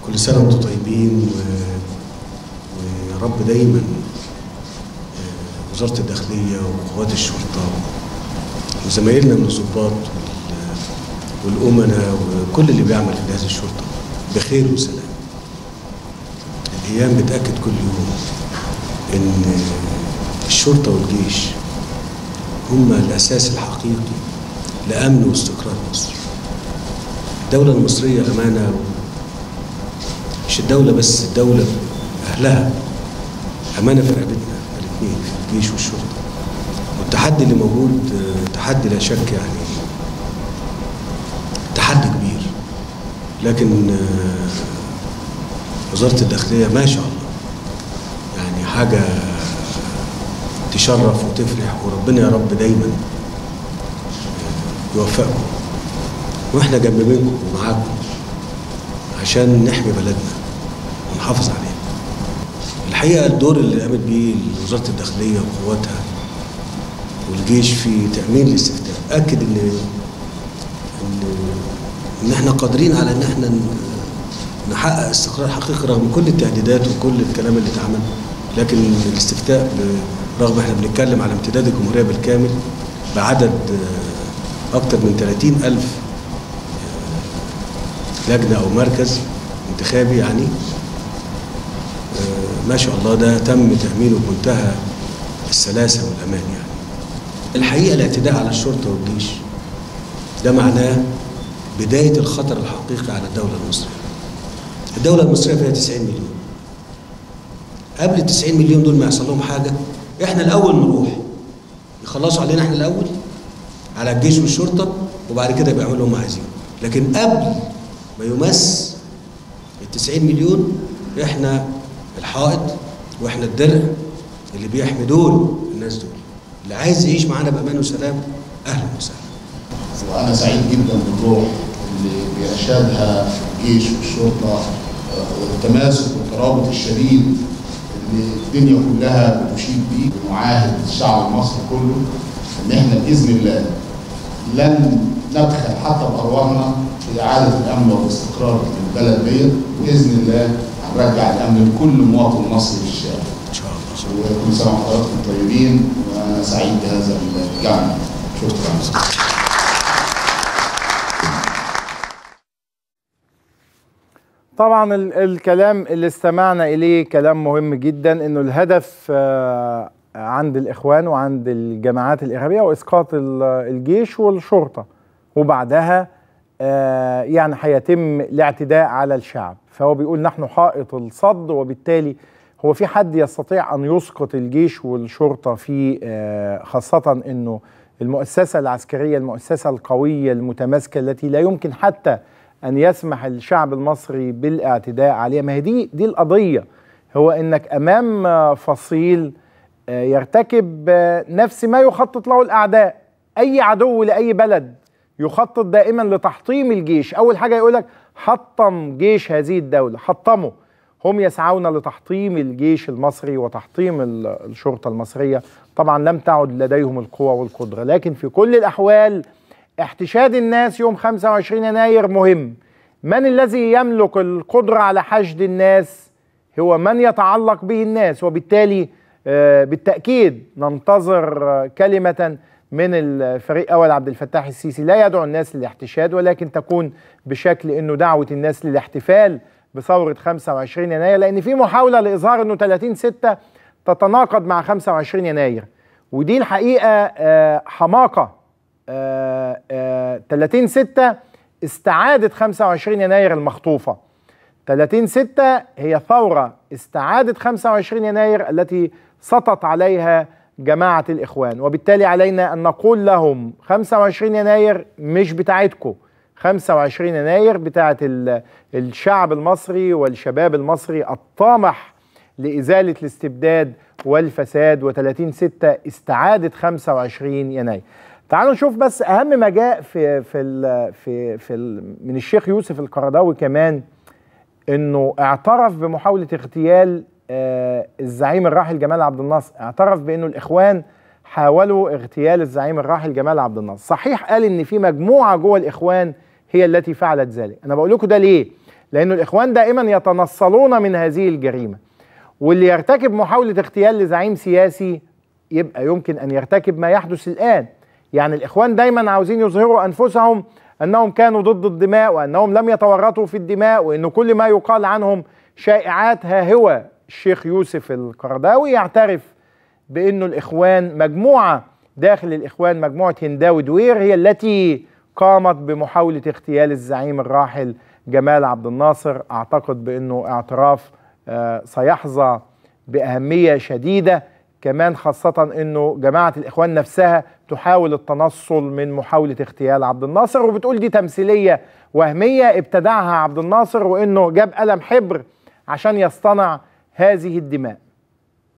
كل سنة وانتم طيبين و... ويا رب دايما آه، وزارة الداخلية وقوات الشرطة وزمايلنا من الضباط وال- والأمناء وكل اللي بيعمل في جهاز الشرطة بخير وسلام الأيام بتأكد كل يوم إن الشرطة والجيش هما الأساس الحقيقي لأمن واستقرار مصر الدولة المصرية أمانة و- مش الدولة بس الدولة أهلها أمانة في رقبتنا الاثنين في الجيش والشرطة والتحدي اللي موجود آه، تحدي لا شك يعني تحدي كبير لكن آه، وزارة الداخلية ما شاء الله يعني حاجة تشرف وتفرح وربنا يا رب دايما آه، يوفقكم واحنا جنب منكم ومعاكم عشان نحمي بلدنا ونحافظ عليها الحقيقة الدور اللي قامت بيه وزارة الداخلية وقواتها والجيش في تأمين الاستفتاء أكد إن إن إن إحنا قادرين على إن إحنا ن- نحقق استقرار حقيقي رغم كل التهديدات وكل الكلام اللي اتعمل لكن الاستفتاء ب- رغم إحنا بنتكلم على امتداد الجمهورية بالكامل بعدد آه، أكتر من 30 ألف لجنة أو مركز انتخابي يعني آه، ما شاء الله ده تم تأمينه بمنتهى السلاسة والأمان يعني الحقيقة الاعتداء على الشرطة والجيش ده معناه بداية الخطر الحقيقي على الدولة المصرية الدولة المصرية فيها 90 مليون قبل ال 90 مليون دول ما يحصل لهم حاجة احنا الأول نروح يخلصوا علينا احنا الأول على الجيش والشرطة وبعد كده بيعملوا اللي هم عايزينه لكن قبل ما يمس ال 90 مليون احنا الحائط واحنا الدرع اللي بيحمي دول الناس دول اللي عايز يعيش معانا بامان وسلام اهلا وسهلا وانا سعيد جدا بالروح اللي بينشدها الجيش والشرطه آه، والتماسك والترابط الشديد اللي الدنيا كلها بتشيد بيه ونعاهد الشعب المصري كله ان احنا باذن الله لن نبخل حتى بارواحنا في اعاده الامن والاستقرار للبلد ديت باذن الله هنرجع الامن لكل مواطن مصري في الشارع ان شاء الله وكل سنه وحضراتكم طيبين وانا سعيد بهذا الجمع شكرا طبعا ال- الكلام اللي استمعنا اليه كلام مهم جدا انه الهدف آه، عند الاخوان وعند الجماعات الارهابيه هو اسقاط ال- الجيش والشرطه وبعدها آه، يعني هيتم الاعتداء على الشعب فهو بيقول نحن حائط الصد وبالتالي هو في حد يستطيع ان يسقط الجيش والشرطه في آه، خاصه انه المؤسسه العسكريه المؤسسه القويه المتماسكه التي لا يمكن حتى ان يسمح الشعب المصري بالاعتداء عليها ما هي دي دي القضيه هو انك امام آه، فصيل آه، يرتكب آه، نفس ما يخطط له الاعداء اي عدو لاي بلد يخطط دائما لتحطيم الجيش اول حاجه يقولك حطم جيش هذه الدوله حطمه هم يسعون لتحطيم الجيش المصري وتحطيم ال- الشرطه المصريه طبعا لم تعد لديهم القوه والقدره لكن في كل الاحوال احتشاد الناس يوم 25 يناير مهم من الذي يملك القدره على حشد الناس هو من يتعلق به الناس وبالتالي آه، بالتاكيد ننتظر آه، كلمه من الفريق اول عبد الفتاح السيسي لا يدعو الناس للاحتشاد ولكن تكون بشكل انه دعوه الناس للاحتفال بثوره 25 يناير لان في محاوله لاظهار انه 30 6 تتناقض مع 25 يناير ودي الحقيقه آه، حماقه آه، آه، 30 6 استعادت 25 يناير المخطوفه 30 6 هي ثورة استعادت 25 يناير التي سطت عليها جماعة الإخوان وبالتالي علينا أن نقول لهم 25 يناير مش بتاعتكم 25 يناير بتاعت ال- الشعب المصري والشباب المصري الطامح لإزالة الاستبداد والفساد و30 6 استعادة 25 يناير تعالوا نشوف بس أهم ما جاء في في ال في في ال من الشيخ يوسف القرضاوي كمان انه اعترف بمحاوله اغتيال آه، الزعيم الراحل جمال عبد الناصر اعترف بانه الاخوان حاولوا اغتيال الزعيم الراحل جمال عبد الناصر صحيح قال ان في مجموعه جوه الاخوان هي التي فعلت ذلك انا بقول لكم ده ليه لأن الإخوان دائما يتنصلون من هذه الجريمة واللي يرتكب محاولة اغتيال لزعيم سياسي يبقى يمكن أن يرتكب ما يحدث الآن يعني الإخوان دايما عاوزين يظهروا أنفسهم أنهم كانوا ضد الدماء وأنهم لم يتورطوا في الدماء وأن كل ما يقال عنهم شائعات ها هو الشيخ يوسف القرداوي يعترف بأنه الإخوان مجموعة داخل الإخوان مجموعة هنداوي دوير هي التي قامت بمحاولة اغتيال الزعيم الراحل جمال عبد الناصر أعتقد بأنه اعتراف آه سيحظى بأهمية شديدة كمان خاصة أنه جماعة الإخوان نفسها تحاول التنصل من محاولة اغتيال عبد الناصر وبتقول دي تمثيلية وهمية ابتدعها عبد الناصر وأنه جاب قلم حبر عشان يصطنع هذه الدماء